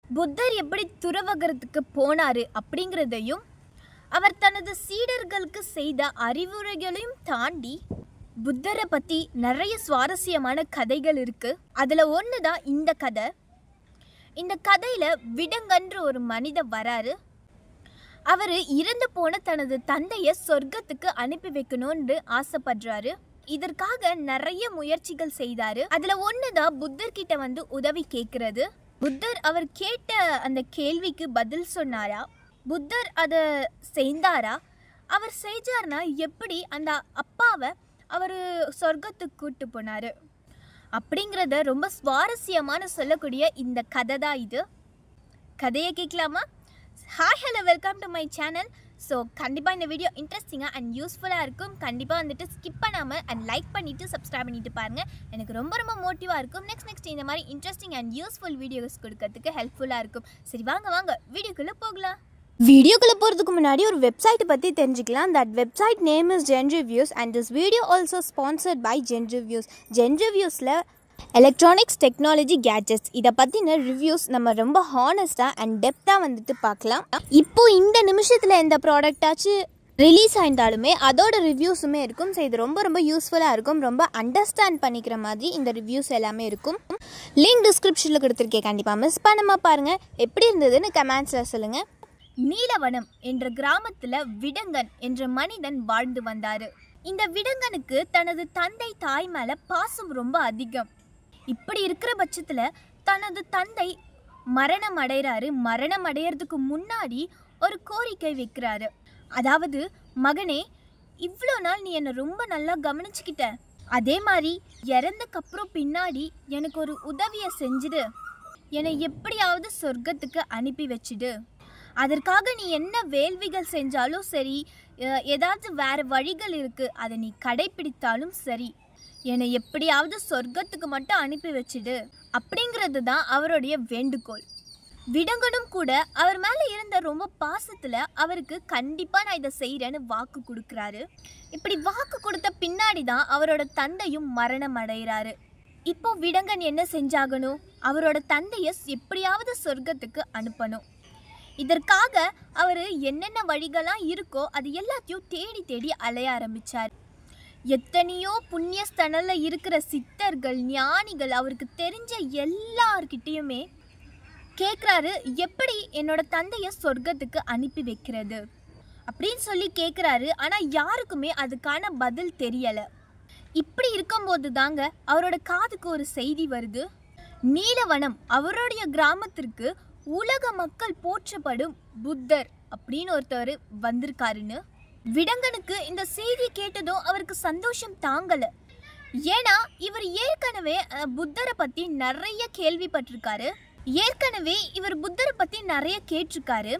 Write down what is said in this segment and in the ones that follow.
புத்தர் எப்படி துறவகரத்துக்கு போனாரு அப்படிங்கிறதையும் அவர் தனது சீடர்களுக்கு செய்த அறிவுரைகளையும் தாண்டி புத்தரை பற்றி நிறைய சுவாரஸ்யமான கதைகள் இருக்கு அதில் ஒன்று தான் இந்த கதை இந்த கதையில் விடங்கன்ற ஒரு மனிதர் வராரு அவர் இறந்து போன தனது தந்தையை சொர்க்கத்துக்கு அனுப்பி வைக்கணும்னு ஆசைப்படுறாரு இதற்காக நிறைய முயற்சிகள் செய்தாரு அதுல ஒண்ணுதான் புத்தர் கிட்ட வந்து உதவி கேட்கறது புத்தர் அவர் கேட்ட அந்த கேள்விக்கு பதில் சொன்னாரா புத்தர் அதை செய்தாரா அவர் செஞ்சார்னா எப்படி அந்த அப்பாவை அவர் சொர்க்கத்துக்கு கூட்டு போனாரு அப்படிங்கிறத ரொம்ப சுவாரஸ்யமான சொல்லக்கூடிய இந்த கதை தான் இது கதையை கேட்கலாமா hi hello welcome to my channel so கண்டிப்பாக இந்த வீடியோ இன்ட்ரெஸ்டிங்காக அண்ட் யூஸ்ஃபுல்லாக இருக்கும் கண்டிப்பாக வந்துட்டு ஸ்கிப் பண்ணாமல் அண்ட் லைக் பண்ணிவிட்டு சப்ஸ்கிரைப் பண்ணிட்டு பாருங்கள் எனக்கு ரொம்ப ரொம்ப மோட்டிவாக இருக்கும் நெக்ஸ்ட் நெக்ஸ்ட் இந்த மாதிரி இன்ட்ரெஸ்டிங் அண்ட் யூஸ்ஃபுல் வீடியோஸ் கொடுக்கறதுக்கு ஹெல்ப்ஃபுல்லாக இருக்கும் சரி வாங்க வாங்க வீடியோக்குள்ளே போகலாம் வீடியோக்குள்ளே போகிறதுக்கு முன்னாடி ஒரு வெப்சைட்டை பற்றி தெரிஞ்சுக்கலாம் that website name is Gen reviews and this video also sponsored by Gen reviews Gen ரிவ்யூஸில் எலக்ட்ரானிக்ஸ் டெக்னாலஜி கேட்ஜெட்ஸ் இதை பற்றின ரிவ்யூஸ் நம்ம ரொம்ப ஹானஸ்ட்டாக அண்ட் டெப்த்தாக வந்துட்டு பார்க்கலாம் இப்போ இந்த நிமிஷத்தில் எந்த ப்ராடக்டாச்சும் ரிலீஸ் ஆயிருந்தாலுமே அதோட ரிவ்யூஸுமே இருக்கும் ஸோ இது ரொம்ப ரொம்ப யூஸ்ஃபுல்லாக இருக்கும் ரொம்ப அண்டர்ஸ்டாண்ட் பண்ணிக்கிற மாதிரி இந்த ரிவ்யூஸ் எல்லாமே இருக்கும் லிங்க் டிஸ்கிரிப்ஷனில் கொடுத்துருக்கேன் கண்டிப்பாக மிஸ் பண்ணாமல் பாருங்கள் எப்படி இருந்ததுன்னு கமெண்ட்ஸில் சொல்லுங்கள் நீலவனம் என்ற கிராமத்துல விடங்கன் என்ற மனிதன் வாழ்ந்து வந்தாரு இந்த விடங்கனுக்கு தனது தந்தை தாய் மேல பாசம் ரொம்ப அதிகம் இப்படி இருக்கிற பட்சத்துல தனது தந்தை மரணம் அடைறாரு மரணம் அடையறதுக்கு முன்னாடி ஒரு கோரிக்கை வைக்கிறாரு அதாவது மகனே இவ்வளோ நாள் நீ என்னை ரொம்ப நல்லா கவனிச்சுக்கிட்ட அதே மாதிரி இறந்தக்கப்புறம் பின்னாடி எனக்கு ஒரு உதவியை செஞ்சுடு என்னை எப்படியாவது சொர்க்கத்துக்கு அனுப்பி வச்சுடு அதற்காக நீ என்ன வேள்விகள் செஞ்சாலும் சரி அஹ், ஏதாவது வேற வழிகள் இருக்கு அதை நீ கடைபிடித்தாலும் சரி என்னை எப்படியாவது சொர்க்கத்துக்கு மட்டும் அனுப்பி வச்சுடு அப்படிங்கிறது தான் அவருடைய வேண்டுகோள் விடங்கனும் கூட அவர் மேல இருந்த ரொம்ப பாசத்துல அவருக்கு கண்டிப்பா நான் இதை செய்யறேன்னு வாக்கு கொடுக்கறாரு இப்படி வாக்கு கொடுத்த பின்னாடி தான் அவரோட தந்தையும் மரணம் அடைகிறாரு இப்போ விடங்கன் என்ன செஞ்சாகணும் அவரோட தந்தைய எப்படியாவது சொர்க்கத்துக்கு அனுப்பணும் இதற்காக அவர் என்னென்ன வழிகளாம் இருக்கோ அது எல்லாத்தையும் தேடி தேடி அலைய ஆரம்பிச்சார் எத்தனையோ புண்ணிய ஸ்தனல்ல இருக்கிற சித்தர்கள் ஞானிகள் அவருக்கு தெரிஞ்ச எல்லார்கிட்டயுமே கேட்குறாரு எப்படி என்னோட தந்தைய சொர்க்கத்துக்கு அனுப்பி வைக்கிறது அப்படின்னு சொல்லி கேட்குறாரு ஆனால் யாருக்குமே அதுக்கான பதில் தெரியலை இப்படி இருக்கும்போது தாங்க அவரோட காதுக்கு ஒரு செய்தி வருது நீலவனம் அவருடைய கிராமத்திற்கு உலக மக்கள் போற்றப்படும் புத்தர் அப்படின்னு ஒருத்தர் வந்திருக்காருன்னு விடங்கனுக்கு இந்த செய்தி கேட்டதும் அவருக்கு சந்தோஷம் தாங்கல ஏன்னா இவர் ஏற்கனவே அஹ், புத்தரை பத்தி நிறைய கேள்விப்பட்டிருக்காரு ஏற்கனவே இவர் புத்தரை பத்தி நிறைய கேட்டிருக்காரு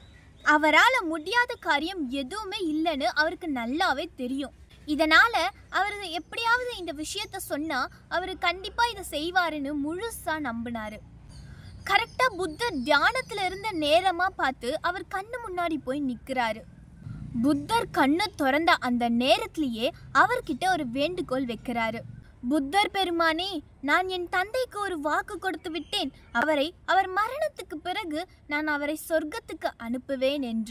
அவரால் முடியாத காரியம் எதுவுமே இல்லைன்னு அவருக்கு நல்லாவே தெரியும் இதனால அவர் எப்படியாவது இந்த விஷயத்த சொன்னா அவர் கண்டிப்பா இதை செய்வாருன்னு முழுசா நம்பினாரு கரெக்டா புத்தர் தியானத்துல இருந்த நேரமா பார்த்து அவர் கண்ணு முன்னாடி போய் நிக்கிறாரு புத்தர் கண்ணை திறந்த அந்த நேரத்திலேயே அவர்கிட்ட ஒரு வேண்டுகோள் வைக்கிறாரு புத்தர் பெருமானே நான் என் தந்தைக்கு ஒரு வாக்கு கொடுத்து விட்டேன் அவரை அவர் மரணத்துக்கு பிறகு நான் அவரை சொர்க்கத்துக்கு அனுப்புவேன் என்று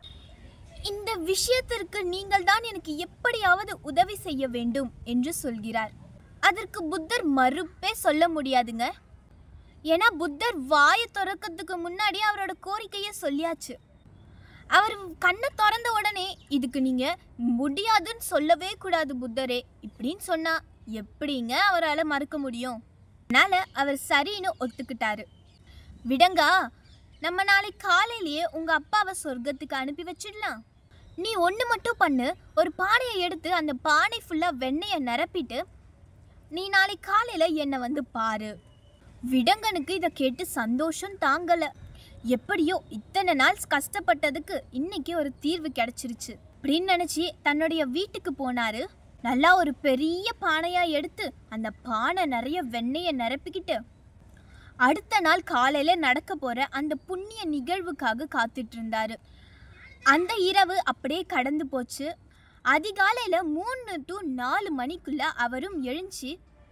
இந்த விஷயத்திற்கு நீங்கள் தான் எனக்கு எப்படியாவது உதவி செய்ய வேண்டும் என்று சொல்கிறார் அதற்கு புத்தர் மறுப்பே சொல்ல முடியாதுங்க ஏன்னா புத்தர் வாயை திறக்கிறதுக்கு முன்னாடி அவரோட கோரிக்கையை சொல்லியாச்சு அவர் கண்ணை திறந்த உடனே இதுக்கு நீங்க முடியாதுன்னு சொல்லவே கூடாது புத்தரே இப்படின்னு சொன்னா எப்படிங்க அவரால் மறுக்க முடியும் அதனால அவர் சரின்னு ஒத்துக்கிட்டாரு விடங்கா நம்ம நாளைக்கு காலையிலேயே உங்க அப்பாவை சொர்க்கத்துக்கு அனுப்பி வச்சிடலாம் நீ ஒன்று மட்டும் பண்ணு ஒரு பானையை எடுத்து அந்த பானை ஃபுல்லாக வெண்ணெயை நிரப்பிட்டு நீ நாளைக்கு காலையில் என்னை வந்து பாரு விடங்கனுக்கு இதை கேட்டு சந்தோஷம் தாங்கல எப்படியோ இத்தனை நாள் கஷ்டப்பட்டதுக்கு இன்னைக்கு ஒரு தீர்வு கிடைச்சிருச்சு அப்படின்னு நினைச்சு தன்னுடைய வீட்டுக்கு போனாரு நல்லா ஒரு பெரிய பானையா எடுத்து அந்த பானை நிறைய வெண்ணெயை நிரப்பிக்கிட்டு அடுத்த நாள் காலையில நடக்க போற அந்த புண்ணிய நிகழ்வுக்காக காத்துட்டு இருந்தாரு அந்த இரவு அப்படியே கடந்து போச்சு அதிகாலையில மூணு டு நாலு மணிக்குள்ள அவரும் எழுந்துச்சு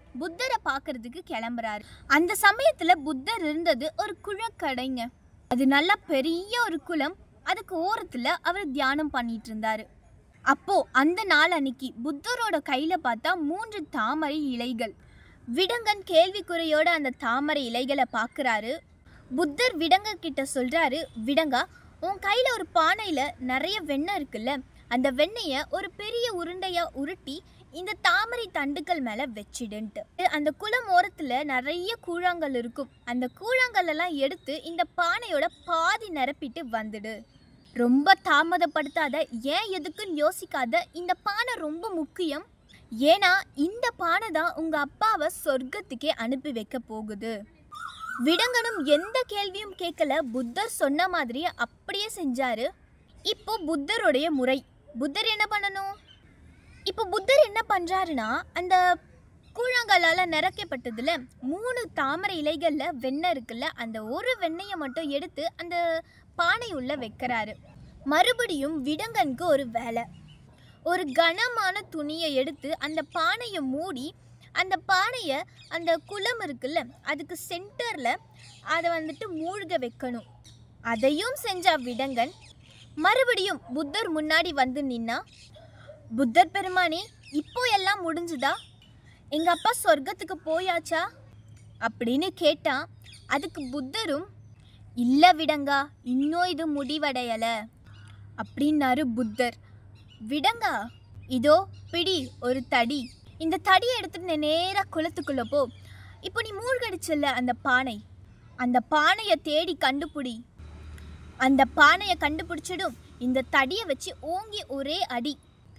புத்தரை பார்க்கறதுக்கு கிளம்புறாரு அந்த சமயத்துல புத்தர் இருந்தது ஒரு குழக்கடைங்க அது நல்லா பெரிய ஒரு குளம் அதுக்கு ஓரத்துல அவர் தியானம் பண்ணிட்டு இருந்தாரு அப்போ அந்த நாள் அன்னைக்கு புத்தரோட கையில பார்த்தா மூன்று தாமரை இலைகள் விடங்கன் கேள்விக்குறையோட அந்த தாமரை இலைகளை பார்க்கறாரு புத்தர் விடங்க கிட்ட சொல்றாரு விடங்கா உன் கையில ஒரு பானையில நிறைய வெண்ணெய் இருக்குல்ல அந்த வெண்ணெய ஒரு பெரிய உருண்டையா உருட்டி இந்த தாமரை தண்டுகள் மேல வச்சிடுன்ட்டு அந்த குளம் ஓரத்துல நிறைய கூழாங்கல் இருக்கும் அந்த கூழாங்கல் எல்லாம் எடுத்து இந்த பானையோட பாதி நிரப்பிட்டு வந்துடு ரொம்ப தாமதப்படுத்தாத ஏன் எதுக்குன்னு யோசிக்காத இந்த பானை ரொம்ப முக்கியம் ஏன்னா இந்த பானை தான் உங்க அப்பாவை சொர்க்கத்துக்கே அனுப்பி வைக்க போகுது விடங்கனும் எந்த கேள்வியும் கேட்கல புத்தர் சொன்ன மாதிரியே அப்படியே செஞ்சாரு இப்போ புத்தருடைய முறை புத்தர் என்ன பண்ணணும் இப்போ புத்தர் என்ன பண்றாருன்னா அந்த கூழாங்கல்லால நிறைக்கப்பட்டதுல மூணு தாமரை இலைகள்ல வெண்ணெய் இருக்குல்ல அந்த ஒரு வெண்ணெயை மட்டும் எடுத்து அந்த பானை உள்ள வைக்கிறாரு மறுபடியும் விடங்கனுக்கு ஒரு வேலை ஒரு கனமான துணியை எடுத்து அந்த பானையை மூடி அந்த பானையை அந்த குளம் இருக்குல்ல அதுக்கு சென்டரில் அதை வந்துட்டு மூழ்க வைக்கணும் அதையும் செஞ்சா விடங்கன் மறுபடியும் புத்தர் முன்னாடி வந்து நின்னா புத்தர் பெருமானே இப்போ எல்லாம் முடிஞ்சுதா எங்கள் அப்பா சொர்க்கத்துக்கு போயாச்சா அப்படின்னு கேட்டான் அதுக்கு புத்தரும் இல்லை விடங்கா இன்னும் இது முடிவடையலை அப்படின்னாரு புத்தர் விடங்கா இதோ பிடி ஒரு தடி இந்த தடியை எடுத்துட்டு நேராக குளத்துக்குள்ள போ இப்போ நீ மூழ்கடிச்சல்ல அந்த பானை அந்த பானையை தேடி கண்டுபிடி அந்த பானையை கண்டுபிடிச்சிடும் இந்த தடியை வச்சு ஓங்கி ஒரே அடி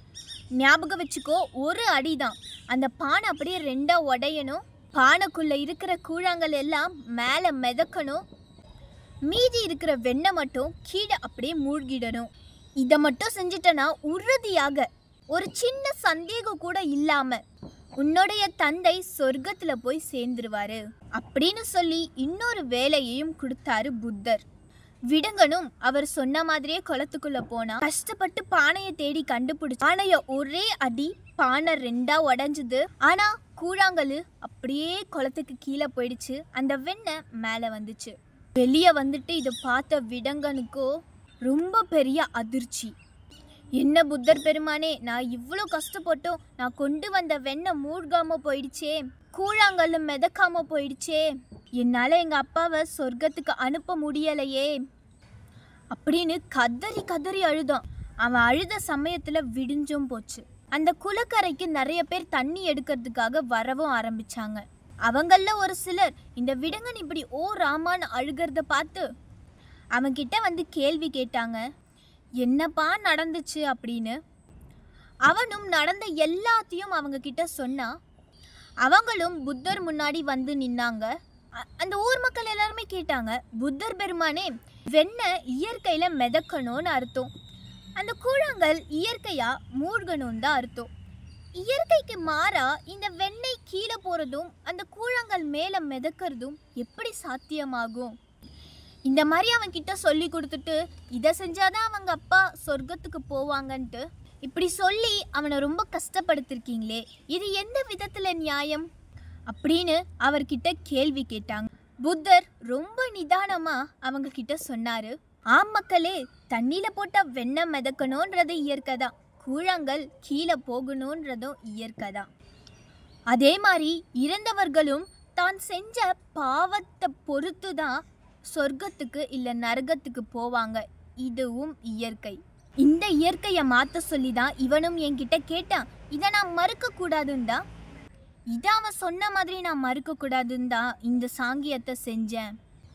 ஞாபகம் வச்சுக்கோ ஒரு அடி தான் அந்த பானை அப்படியே ரெண்டா உடையணும் பானைக்குள்ள இருக்கிற கூழாங்கல் எல்லாம் மேலே மிதக்கணும் மீதி இருக்கிற வெண்ணெய் மட்டும் கீழே அப்படியே மூழ்கிடணும் இதை மட்டும் செஞ்சிட்டனா உறுதியாக ஒரு சின்ன சந்தேகம் கூட இல்லாம உன்னுடைய தந்தை சொர்க்கத்துல போய் சேர்ந்துருவாரு அப்படின்னு சொல்லி இன்னொரு வேலையையும் கொடுத்தாரு புத்தர் விடங்கனும் அவர் சொன்ன மாதிரியே குளத்துக்குள்ள போனா கஷ்டப்பட்டு பானையை தேடி கண்டுபிடிச்சு பானைய ஒரே அடி பானை ரெண்டா உடைஞ்சுது ஆனா கூழாங்கல்லு அப்படியே குளத்துக்கு கீழே போயிடுச்சு அந்த வெண்ணெய் மேலே வந்துச்சு வெளியே வந்துட்டு இதை பார்த்த விடங்கனுக்கோ ரொம்ப பெரிய அதிர்ச்சி என்ன புத்தர் பெருமானே நான் இவ்வளோ கஷ்டப்பட்டோம் நான் கொண்டு வந்த வெண்ணெய் மூழ்காம போயிடுச்சே கூழாங்கல்லு மிதக்காம போயிடுச்சே என்னால் எங்கள் அப்பாவை சொர்க்கத்துக்கு அனுப்ப முடியலையே அப்படின்னு கதறி கதறி அழுதான் அவன் அழுத சமயத்தில் விடிஞ்சும் போச்சு அந்த குளக்கரைக்கு நிறைய பேர் தண்ணி எடுக்கிறதுக்காக வரவும் ஆரம்பிச்சாங்க அவங்கள ஒரு சிலர் இந்த விடங்கன் இப்படி ஓ ராமான்னு அழுகிறத பார்த்து அவன்கிட்ட வந்து கேள்வி கேட்டாங்க என்னப்பா நடந்துச்சு அப்படின்னு அவனும் நடந்த எல்லாத்தையும் அவங்க கிட்ட சொன்னா அவங்களும் புத்தர் முன்னாடி வந்து நின்னாங்க அ- அந்த ஊர் மக்கள் எல்லாருமே கேட்டாங்க புத்தர் பெருமானே வெண்ணெய் இயற்கையில மிதக்கணும்னு அர்த்தம் அந்த கூழாங்கல் இயற்கையா மூழ்கணும்னு தான் அர்த்தம் இயற்கைக்கு மாறா இந்த வெண்ணெய் கீழே போறதும் அந்த கூழாங்கல் மேல மிதக்கிறதும் எப்படி சாத்தியமாகும் இந்த மாதிரி அவன் கிட்ட சொல்லி கொடுத்துட்டு இதை செஞ்சாதான் அவங்க அப்பா சொர்க்கத்துக்கு போவாங்கன்ட்டு இப்படி சொல்லி அவனை ரொம்ப கஷ்டப்படுத்திருக்கீங்களே இது எந்த விதத்துல நியாயம் அப்படின்னு அவர்கிட்ட கேள்வி கேட்டாங்க புத்தர் ரொம்ப நிதானமா அவங்க கிட்ட சொன்னாரு ஆம் மக்களே தண்ணியில போட்டா வெண்ணெய் மிதக்கணுன்றது இயற்கை தான் கூழாங்கல் கீழே போகணுன்றதும் இயற்கை தான் அதே மாதிரி இறந்தவர்களும் தான் செஞ்ச பாவத்தை பொறுத்து தான் சொர்க்கத்துக்கு இல்லை நரகத்துக்கு போவாங்க இதுவும் இயற்கை இந்த இயற்கையை மாற்ற சொல்லி தான் இவனும் என்கிட்ட கேட்டான் இதை நான் மறுக்கக்கூடாதுன்னு தான் இதை அவன் சொன்ன மாதிரி நான் மறுக்கக்கூடாதுன்னு தான் இந்த சாங்கியத்தை செஞ்சேன்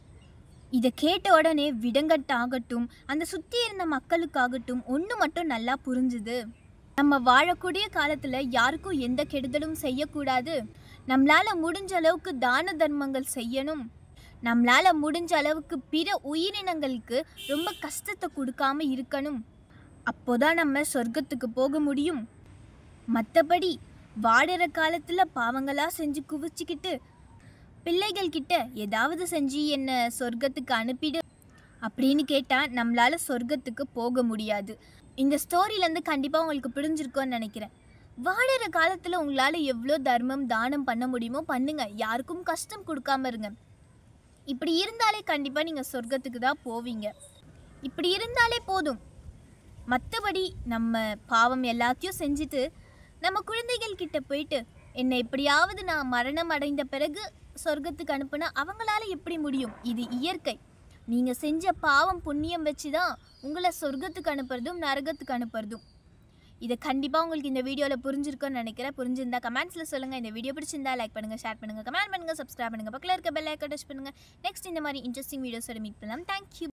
இதை கேட்ட உடனே விடங்கட்டாகட்டும் அந்த சுற்றி இருந்த மக்களுக்காகட்டும் ஒன்று மட்டும் நல்லா புரிஞ்சுது நம்ம வாழக்கூடிய காலத்தில் யாருக்கும் எந்த கெடுதலும் செய்யக்கூடாது நம்மளால முடிஞ்ச அளவுக்கு தான தர்மங்கள் செய்யணும் நம்மளால முடிஞ்ச அளவுக்கு பிற உயிரினங்களுக்கு ரொம்ப கஷ்டத்தை கொடுக்காம இருக்கணும் அப்போதான் நம்ம சொர்க்கத்துக்கு போக முடியும் மற்றபடி வாடுற காலத்தில் பாவங்களா செஞ்சு குவிச்சுக்கிட்டு பிள்ளைகள் கிட்ட ஏதாவது செஞ்சு என்ன சொர்க்கத்துக்கு அனுப்பிடு அப்படின்னு கேட்டால் நம்மளால சொர்க்கத்துக்கு போக முடியாது இந்த ஸ்டோரியிலேருந்து கண்டிப்பாக உங்களுக்கு பிடிஞ்சிருக்கும்னு நினைக்கிறேன் வாழற காலத்தில் உங்களால் எவ்வளோ தர்மம் தானம் பண்ண முடியுமோ பண்ணுங்க யாருக்கும் கஷ்டம் கொடுக்காம இருங்க இப்படி இருந்தாலே கண்டிப்பாக நீங்கள் சொர்க்கத்துக்கு தான் போவீங்க இப்படி இருந்தாலே போதும் மற்றபடி நம்ம பாவம் எல்லாத்தையும் செஞ்சுட்டு நம்ம குழந்தைகள் கிட்ட போயிட்டு என்னை எப்படியாவது நான் மரணம் அடைந்த பிறகு சொர்க்கத்துக்கு அனுப்புனா அவங்களால எப்படி முடியும் இது இயற்கை நீங்கள் செஞ்ச பாவம் புண்ணியம் வச்சு தான் உங்களை சொர்க்கத்துக்கு அனுப்புறதும் நரகத்துக்கு அனுப்புறதும் இதை கண்டிப்பாக உங்களுக்கு இந்த வீடியோவில் புரிஞ்சிருக்கும்னு நினைக்கிறேன் புரிஞ்சிருந்தா கமெண்ட்ஸில் சொல்லுங்கள் இந்த வீடியோ பிடிச்சிருந்தா லைக் பண்ணுங்கள் ஷேர் பண்ணுங்கள் கமெண்ட் பண்ணுங்கள் சப்ஸ்கிரைப் பண்ணுங்கள் பக்கத்தில் இருக்க பெல் ஐக்கன் டச் பண்ணுங்கள் நெக்ஸ்ட் இந்த மாதிரி இன்ட்ரெஸ்டிங் வீடியோஸோட மீட் பண்ணலாம் தேங்க்யூ